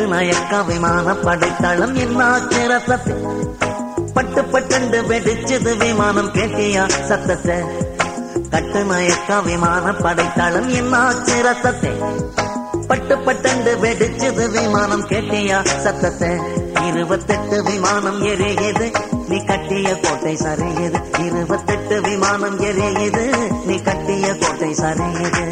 கட்டு நயக்க விமான படைத்தளம் என்னாச்சு ரத்தத்தை பட்டு பட்டண்டு வெடிச்சது விமானம் கேட்டியா சத்தத்தை கட்டு நயக்க விமான படைத்தளம் என்னாச்சு ரத்தத்தை பட்டு பட்டண்டு வெடிச்சது விமானம் கேட்டியா சத்தத்தை இருபத்தெட்டு விமானம் எரியுது நீ கட்டிய கோட்டை சரையுது இருபத்தெட்டு விமானம் எரியுது நீ கட்டிய கோட்டை சரையுது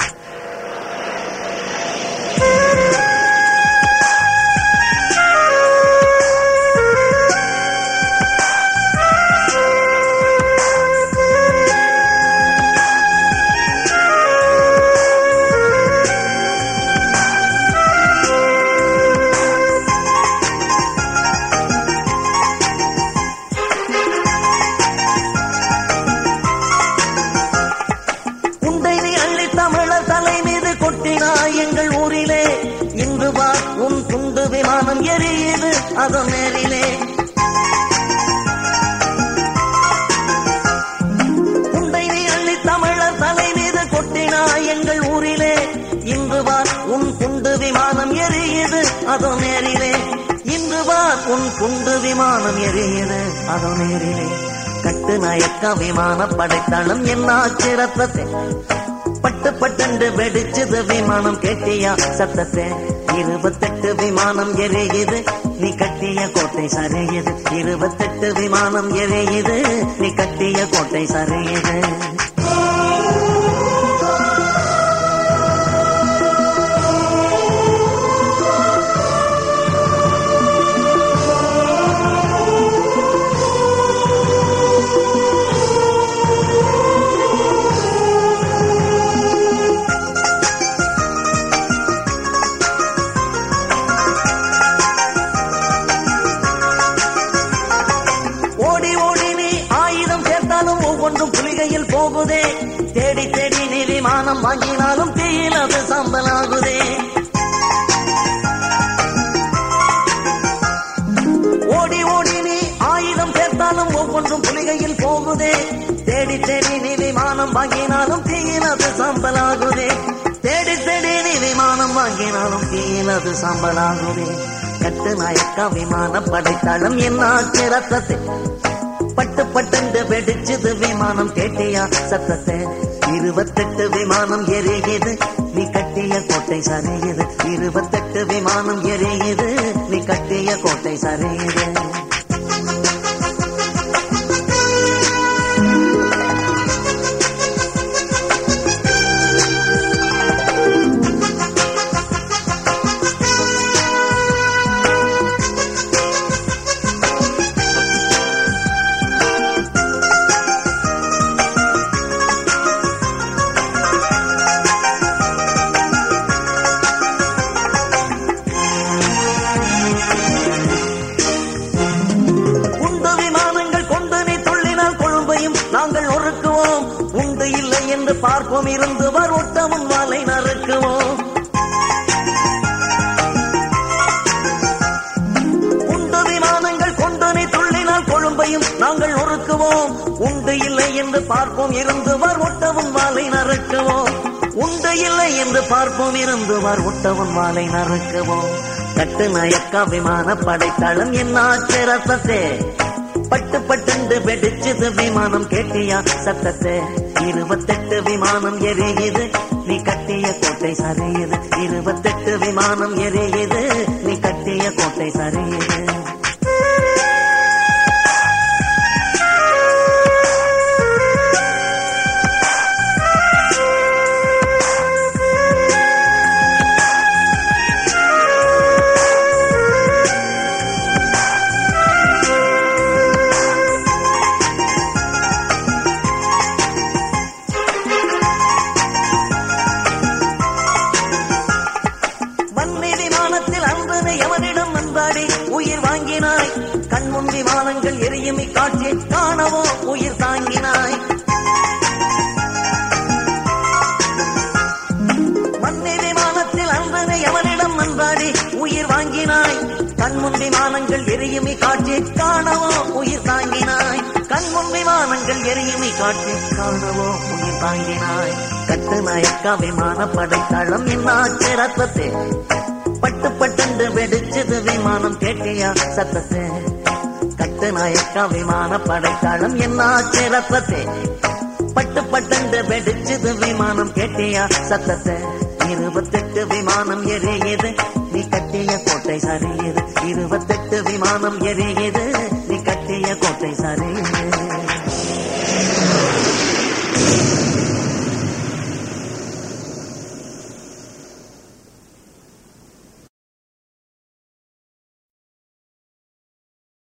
உண்டை நீ அள்ளி தமிழர் தலை மீது கொட்டினாய் எங்கள் ஊரிலே இன்று வா உன் துண்டு விமானம் எரியுது அது மேலிலே உண்டை நீ அள்ளி தமிழர் தலை மீது கொட்டினாய் எங்கள் ஊரிலே இன்று வா உன் துண்டு விமானம் எரியுது அதோ நேரிலே இன்று வா உன் துண்டு விமானம் எரியுது அதோ நேரிலே கட்டு நாயக்க விமான படைத்தளம் என்னாச்சு ரத்தத்தை பட்டு பட்டண்டு வெடிச்சது விமானம் கேட்டியா சத்தத்தை இருபத்தெட்டு விமானம் எரியுது நீ கட்டிய கோட்டை சரையுது இருபத்தெட்டு விமானம் எரியுது நீ கட்டிய கோட்டை சரையுது ஓடி ஓடி நீ ஆயுதம் சேர்த்தாலும் ஒவ்வொன்றும் புலிகையில் போகுதே தேடி தேடி நீ விமானம் வாங்கினாலும் தீயில் அது சாம்பலாகுதே ஓடி ஓடி நீ ஆயுதம் சேர்த்தாலும் ஒவ்வொன்றும் புலிகையில் போகுதே தேடி தேடி நீ விமானம் வாங்கினாலும் தீயில் அது சாம்பலாகுதே தேடி தேடி நீ விமானம் வாங்கினாலும் தீயில் அது சாம்பலாகுதே கட்டு நாயக்கா விமான படைத்தளம் என்னாச்சு ரத்தத்தை பட்டு பட்டண்டு வெடிச்சது விமானம் கேட்டியா சத்தத்தை இருபத்தெட்டு விமானம் எரியுது நீ கட்டிய கோட்டை சரையுது இருபத்தெட்டு விமானம் எரியுது நீ கட்டிய கோட்டை சரையுது உண்டு விமானங்கள் கொண்டு நீ துள்ளினால் கொழும்பையும் நாங்கள் நொறுக்குவோம் உண்டு இல்லை என்று பார்ப்போம் இருந்து வர் ஒட்டமும் வாளை நறுக்குவோம் உண்டு விமானங்கள் கொண்டு நீ துள்ளினால் கொழும்பையும் நாங்கள் நொறுக்குவோம் உண்டு இல்லை என்று பார்ப்போம் இருந்து வர் ஒட்டவும் வாளை நறுக்குவோம் உண்டு இல்லை என்று பார்ப்போம் இருந்து வர் ஒட்டவும் வாளை நறுக்குவோம் கட்டு நயக்கா விமான படைத்தளம் என்னாச்சு ரத்தத்தே பட்டு பட்டண்டு வெடிச்சது விமானம் கேட்டியா சத்தத்தை இருபத்தெட்டு விமானம் எரியுது நீ கட்டிய கோட்டை சரையுது இருபத்தெட்டு விமானம் எரியுது நீ கட்டிய கோட்டை சரையுது வன்னி விமானத்தில் அன்பனை எவனிடம் வந்தாடி உயிர் வாங்கினாய் கண்முன் விமானங்கள் எரியும் இக்காட்சியை காணவோ உயிர் தாங்கினாய் வன்னி விமானத்தில் அன்பனை எவனிடம் வந்தாடி உயிர் வாங்கினாய் கண்முன் விமானங்கள் எரியும் இக்காட்சியை காணவோ உயிர் தாங்கினாய் கண்முன் விமானங்கள் எரியும் இக்காட்சியை காணவோ உயிர் தாங்கினாய் கட்டு நாயக்கா விமான படைத்தளம் என்னாச்சு ரத்தத்தை பட்டு பட்டுண்டு வெடிச்சது விமானம் கேட்டியா சத்தத்தை கட்டு நாயக்கா விமான படைத்தாளம் என்னாச்சு ரத்தத்தை பட்டு பட்டுண்டு வெடிச்சது விமானம் கேட்டியா சத்தத்தை இருபத்தெட்டு விமானம் எரியுது நீ கட்டிய கோட்டை சரியுது இருபத்தெட்டு விமானம் எரியுது நீ கட்டிய கோட்டை சரியுது